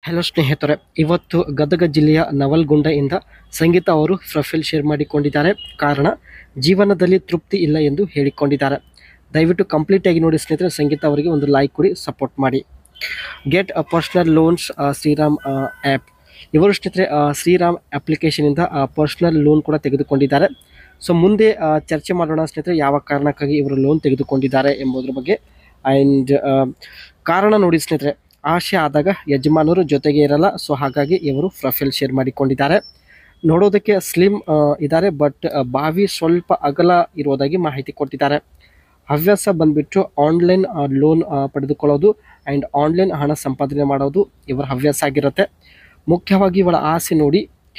hello ಸ್ನೇಹಿತರೆ ಇವತ್ತು ಗದಗ ಜಿಲ್ಲೆಯ ನವಲ್ಗುಂದದಿಂದ ಸಂಗೀತ ಅವರು ಪ್ರೊಫೈಲ್ ಶೇರ್ ಮಾಡಿಕೊಂಡಿದ್ದಾರೆ ಕಾರಣ ಜೀವನದಲ್ಲಿ ತೃಪ್ತಿ ಇಲ್ಲ ಎಂದು ಹೇಳಿಕೊಂಡಿದ್ದಾರೆ ದಯವಿಟ್ಟು ಕಂಪ್ಲೀಟ್ ಆಗಿ ನೋಡಿ ಸ್ನೇಹಿತರೆ ಸಂಗೀತ ಅವರಿಗೆ ಒಂದು ಲೈಕ್ ಕೊಡಿ ಸಪೋರ್ಟ್ ಮಾಡಿ get a personal loans Shriram app ಇವರು ಸ್ನೇಹಿತರೆ ಆ, ಶ್ರೀರಾಮ್ ಅಪ್ಲಿಕೇಶನಿಂದ ಪರ್ಸ್ನಲ್ ಲೋನ್ ಕೂಡ ತೆಗೆದುಕೊಂಡಿದ್ದಾರೆ ಸೊ ಮುಂದೆ ಆ, ಚರ್ಚೆ ಮಾಡೋಣ ಸ್ನೇಹಿತರೆ ಯಾವ ಕಾರಣಕ್ಕಾಗಿ ಇವರು ಲೋನ್ ತೆಗೆದುಕೊಂಡಿದ್ದಾರೆ ಎಂಬುದರ ಬಗ್ಗೆ ಆ್ಯಂಡ್ ಕಾರಣ ನೋಡಿ ಸ್ನೇಹಿತರೆ ಆಸೆ ಆದಾಗ ಯಜಮಾನರು ಜೊತೆಗೆ ಇರಲ್ಲ ಸೊ ಹಾಗಾಗಿ ಇವರು ಪ್ರೊಫೈಲ್ ಶೇರ್ ಮಾಡಿಕೊಂಡಿದ್ದಾರೆ ನೋಡೋದಕ್ಕೆ ಸ್ಲಿಮ್ ಇದ್ದಾರೆ ಬಟ್ ಬಾವಿ ಸ್ವಲ್ಪ ಅಗಲ ಇರುವುದಾಗಿ ಮಾಹಿತಿ ಕೊಟ್ಟಿದ್ದಾರೆ ಹವ್ಯಾಸ ಬಂದ್ಬಿಟ್ಟು ಆನ್ಲೈನ್ ಲೋನ್ ಪಡೆದುಕೊಳ್ಳೋದು ಆ್ಯಂಡ್ ಆನ್ಲೈನ್ ಹಣ ಸಂಪಾದನೆ ಮಾಡೋದು ಇವರ ಹವ್ಯಾಸ ಆಗಿರುತ್ತೆ ಮುಖ್ಯವಾಗಿ ಇವಳ ಆಸೆ ನೋಡಿ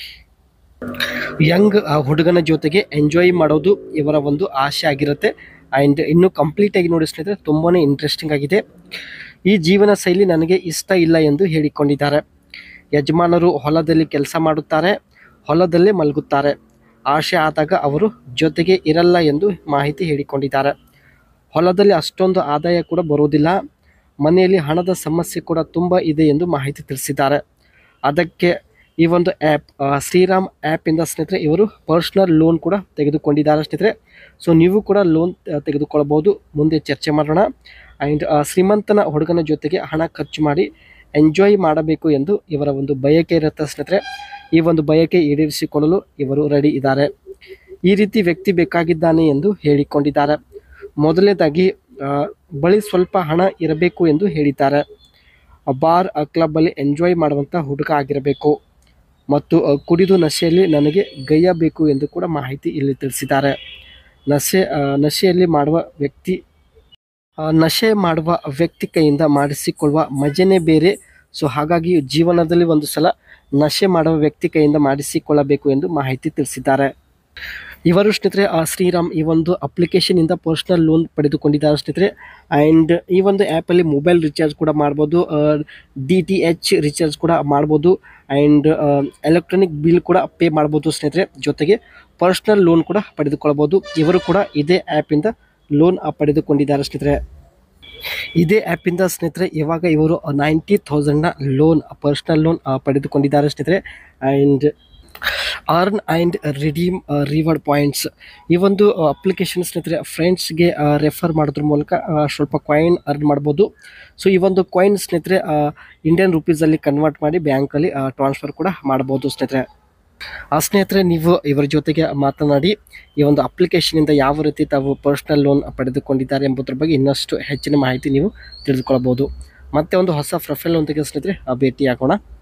ಯಂಗ್ ಹುಡುಗನ ಜೊತೆಗೆ ಎಂಜಾಯ್ ಮಾಡೋದು ಇವರ ಒಂದು ಆಸೆ ಆಗಿರುತ್ತೆ ಆ್ಯಂಡ್ ಇನ್ನು ಕಂಪ್ಲೀಟ್ ಆಗಿ ನೋಡಿ ಸ್ನೇಹಿತರೆ ತುಂಬಾ ಇಂಟ್ರೆಸ್ಟಿಂಗ್ ಆಗಿದೆ ಈ ಜೀವನ ಶೈಲಿ ನನಗೆ ಇಷ್ಟ ಇಲ್ಲ ಎಂದು ಹೇಳಿಕೊಂಡಿದ್ದಾರೆ ಯಜಮಾನರು ಹೊಲದಲ್ಲಿ ಕೆಲಸ ಮಾಡುತ್ತಾರೆ ಹೊಲದಲ್ಲೇ ಮಲಗುತ್ತಾರೆ ಆಸೆ ಆದಾಗ ಅವರು ಜೊತೆಗೆ ಇರಲ್ಲ ಎಂದು ಮಾಹಿತಿ ಹೇಳಿಕೊಂಡಿದ್ದಾರೆ ಹೊಲದಲ್ಲಿ ಅಷ್ಟೊಂದು ಆದಾಯ ಕೂಡ ಬರುವುದಿಲ್ಲ ಮನೆಯಲ್ಲಿ ಹಣದ ಸಮಸ್ಯೆ ಕೂಡ ತುಂಬ ಇದೆ ಎಂದು ಮಾಹಿತಿ ತಿಳಿಸಿದ್ದಾರೆ ಅದಕ್ಕೆ ಈ ಒಂದು ಆ್ಯಪ್ ಶ್ರೀರಾಮ್ ಆ್ಯಪಿಂದ ಸ್ನೇಹಿತರೆ ಇವರು ಪರ್ಸ್ನಲ್ ಲೋನ್ ಕೂಡ ತೆಗೆದುಕೊಂಡಿದ್ದಾರೆ ಸ್ನೇಹಿತರೆ ಸೊ ನೀವು ಕೂಡ ಲೋನ್ ತೆಗೆದುಕೊಳ್ಳಬಹುದು ಮುಂದೆ ಚರ್ಚೆ ಮಾಡೋಣ ಆ್ಯಂಡ್ ಶ್ರೀಮಂತನ ಹುಡುಗನ ಜೊತೆಗೆ ಹಣ ಖರ್ಚು ಮಾಡಿ ಎಂಜಾಯ್ ಮಾಡಬೇಕು ಎಂದು ಇವರ ಒಂದು ಬಯಕೆ ಇರುತ್ತೆ ಸ್ನೇಹಿತರೆ ಈ ಒಂದು ಬಯಕೆ ಈಡೇರಿಸಿಕೊಳ್ಳಲು ಇವರು ರೆಡಿ ಇದ್ದಾರೆ ಈ ರೀತಿ ವ್ಯಕ್ತಿ ಬೇಕಾಗಿದ್ದಾನೆ ಎಂದು ಹೇಳಿಕೊಂಡಿದ್ದಾರೆ ಮೊದಲನೇದಾಗಿ ಆ, ಬಳಿ ಸ್ವಲ್ಪ ಹಣ ಇರಬೇಕು ಎಂದು ಹೇಳಿದ್ದಾರೆ ಬಾರ್ ಕ್ಲಬ್ಬಲ್ಲಿ ಎಂಜಾಯ್ ಮಾಡುವಂಥ ಹುಡುಗ ಆಗಿರಬೇಕು ಮತ್ತು ಆ, ಕುಡಿದು ನಶೆಯಲ್ಲಿ ನನಗೆ ಗೈಯಬೇಕು ಎಂದು ಕೂಡ ಮಾಹಿತಿ ಇಲ್ಲಿ ತಿಳಿಸಿದ್ದಾರೆ ನಶೆ ಆ, ನಶೆಯಲ್ಲಿ ಮಾಡುವ ವ್ಯಕ್ತಿ ಆ, ನಶೆ ಮಾಡುವ ವ್ಯಕ್ತಿ ಕೈಯಿಂದ ಮಾಡಿಸಿಕೊಳ್ಳುವ ಮಜನೇ ಬೇರೆ ಸೊ ಹಾಗಾಗಿ ಜೀವನದಲ್ಲಿ ಒಂದು ಸಲ ನಶೆ ಮಾಡುವ ವ್ಯಕ್ತಿ ಕೈಯಿಂದ ಮಾಡಿಸಿಕೊಳ್ಳಬೇಕು ಎಂದು ಮಾಹಿತಿ ತಿಳಿಸಿದ್ದಾರೆ ಇವರು ಸ್ನೇಹಿತರೆ ಆ ಶ್ರೀರಾಮ್ ಈ ಒಂದು ಅಪ್ಲಿಕೇಶನಿಂದ ಪರ್ಸ್ನಲ್ ಲೋನ್ ಪಡೆದುಕೊಂಡಿದ್ದಾರೆ ಸ್ನೇಹಿತರೆ ಆ್ಯಂಡ್ ಈ ಒಂದು ಆ್ಯಪಲ್ಲಿ ಮೊಬೈಲ್ ರಿಚಾರ್ಜ್ ಕೂಡ ಮಾಡ್ಬೋದು ಡಿ ಟಿ ಎಚ್ ರಿಚಾರ್ಜ್ ಕೂಡ ಮಾಡ್ಬೋದು ಆ್ಯಂಡ್ ಎಲೆಕ್ಟ್ರಾನಿಕ್ ಬಿಲ್ ಕೂಡ ಪೇ ಮಾಡ್ಬೋದು ಸ್ನೇಹಿತರೆ ಜೊತೆಗೆ ಪರ್ಸ್ನಲ್ ಲೋನ್ ಕೂಡ ಪಡೆದುಕೊಳ್ಬೋದು ಇವರು ಕೂಡ ಇದೇ ಆ್ಯಪಿಂದ ಲೋನ್ ಪಡೆದುಕೊಂಡಿದ್ದಾರೆ ಸ್ನೇಹಿತರೆ ಇದೇ ಆ್ಯಪಿಂದ ಸ್ನೇಹಿತರೆ ಇವಾಗ ಇವರು ನೈಂಟಿ ಥೌಸಂಡ್ನ ಲೋನ್ ಪರ್ಸ್ನಲ್ ಲೋನ್ ಪಡೆದುಕೊಂಡಿದ್ದಾರೆ ಸ್ನೇಹಿತರೆ and earn and redeem reward points ಈ ಒಂದು ಅಪ್ಲಿಕೇಶನ್ ಸ್ನೇಹಿತರೆ ಫ್ರೆಂಡ್ಸ್ಗೆ ರೆಫರ್ ಮಾಡೋದ್ರ ಮೂಲಕ ಆ, ಸ್ವಲ್ಪ ಕಾಯಿನ್ ಅರ್ನ್ ಮಾಡ್ಬೋದು ಸೊ ಈ ಒಂದು ಕಾಯಿನ್ ಸ್ನೇಹಿತರೆ ಇಂಡಿಯನ್ ರುಪೀಸಲ್ಲಿ ಕನ್ವರ್ಟ್ ಮಾಡಿ ಬ್ಯಾಂಕಲ್ಲಿ ಟ್ರಾನ್ಸ್ಫರ್ ಕೂಡ ಮಾಡ್ಬೋದು ಸ್ನೇಹಿತರೆ ಆ ಸ್ನೇಹಿತರೆ ನೀವು ಇವರ ಜೊತೆಗೆ ಮಾತನಾಡಿ ಈ ಒಂದು ಅಪ್ಲಿಕೇಶನಿಂದ ಯಾವ ರೀತಿ ತಾವು ಪರ್ಸ್ನಲ್ ಲೋನ್ ಪಡೆದುಕೊಂಡಿದ್ದಾರೆ ಎಂಬುದರ ಬಗ್ಗೆ ಇನ್ನಷ್ಟು ಹೆಚ್ಚಿನ ಮಾಹಿತಿ ನೀವು ತಿಳಿದುಕೊಳ್ಳಬಹುದು ಮತ್ತೆ ಒಂದು ಹೊಸ ಪ್ರೊಫೈಲ್ ಒಂದಿಗೆ ಸ್ನೇಹಿತರೆ ಆ, ಭೇಟಿಯಾಗೋಣ